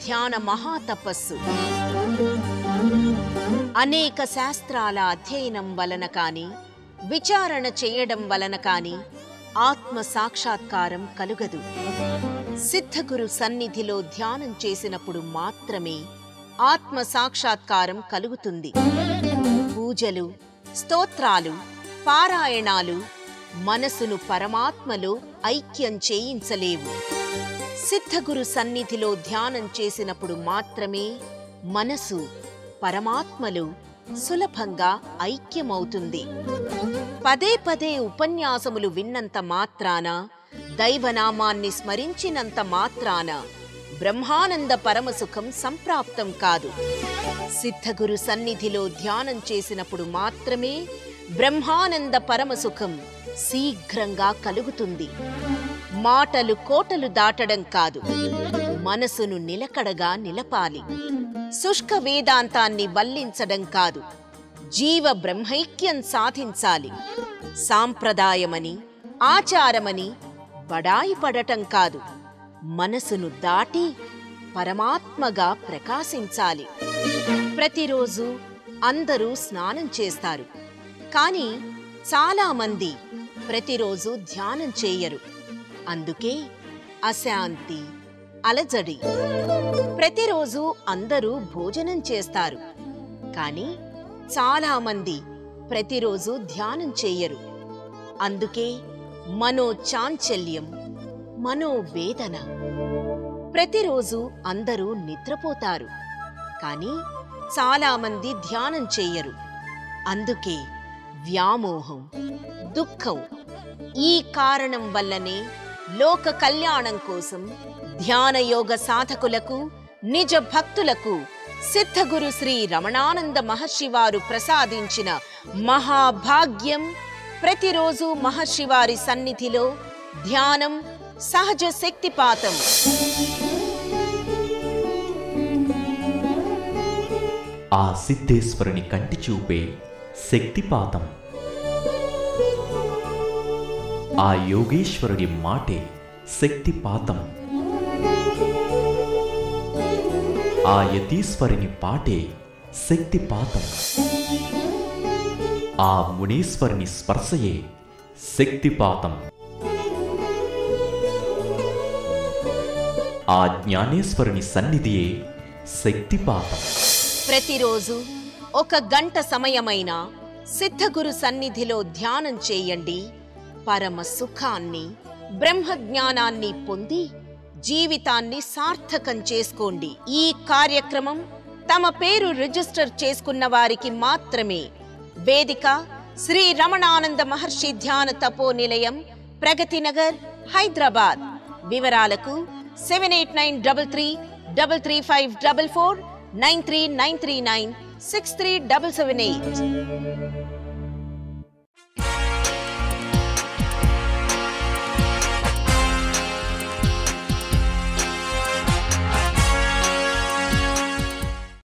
ధ్యాన మహాతపస్సు అనేక శాస్త్రాల అధ్యయనం వలన కాని విచారణ చేయడం వలన కాని ఆత్మ సాక్షాత్కారం కలుగదు సిద్ధగురు సన్నిధిలో ధ్యానం చేసినప్పుడు మాత్రమే ఆత్మ సాక్షాత్కారం కలుగుతుంది పూజలు స్తోత్రాలు పారాయణాలు మనసును పరమాత్మలో ఐక్యం చేయించలేవు సిద్ధగురు సన్నిధిలో ధ్యానం చేసినప్పుడు మాత్రమే మనసు పరమాత్మలో సులభంగా ఐక్యమవుతుంది పదే పదే ఉపన్యాసములు విన్నంత మాత్రాన దైవనామాన్ని స్మరించినంత మాత్రాన బ్రహ్మానంద పరమసుఖం సంప్రాప్తం కాదు సిద్ధగురు సన్నిధిలో ధ్యానం చేసినప్పుడు మాత్రమే బ్రహ్మానంద పరమసుఖం శీఘ్రంగా కలుగుతుంది మాటలు కోటలు దాటడం కాదు మనసును నిలకడగా నిలపాలి శుష్క వేదాంతాన్ని వల్లించడం కాదు జీవ బ్రహ్మైక్యం సాధించాలి సాంప్రదాయమని ఆచారమని బడాయి పడటం కాదు మనసును దాటి పరమాత్మగా ప్రకాశించాలి ప్రతిరోజు అందరూ స్నానం చేస్తారు కానీ చాలామంది ప్రతిరోజు ధ్యానం చేయరు అందుకే అశాంతి అలజడి ప్రతిరోజు అందరూ భోజనం చేస్తారు కానీ చాలామంది ప్రతిరోజు ధ్యానం చేయరు అందుకే మనోచాంచల్యం మనోవేదన ప్రతిరోజు అందరూ నిద్రపోతారు కానీ చాలామంది ధ్యానం చేయరు అందుకే వ్యామోహం దుఃఖం ఈ కారణం వల్లనే లోక కళ్యాణం కోసం ధ్యానయోగ సాధకులకు నిజ భక్తులకు సిద్ధగురు శ్రీ రమణానంద మహర్షి వారు ప్రసాదించిన మహాభాగ్యం ప్రతిరోజు మహర్షి వారి సన్నిధిలో ధ్యానం సహజ శక్తిపాతం ఆ సిద్ధేశ్వరుని కంటి చూపే శక్తిపాతం ఆ యోగేశ్వరుడి మాటే శక్తిపాతం ఆ యతీశ్వరుని పాటే శక్తిపాతం ఆ మునీశ్వరుని స్పర్శయే శక్తిపాతం ఆ జ్ఞానేశ్వరుని సన్నిధియే శక్తిపాతం ప్రతిరోజు ఒక గంట సమయమైన సిద్ధగురు సన్నిధిలో ధ్యానం చేయండి పరమ సుఖాన్ని బ్రహ్మ జ్ఞానాన్ని పొంది జీవితాన్ని సార్థకం చేసుకోండి ఈ కార్యక్రమం తమ పేరు రిజిస్టర్ చేసుకున్న వారికి మాత్రమే వేదిక శ్రీ రమణానంద మహర్షి ధ్యాన తపో నిలయం ప్రగతి నగర్ హైదరాబాద్ వివరాలకు seven eight nine double three double three five double four nine three nine three nine six three double seven eight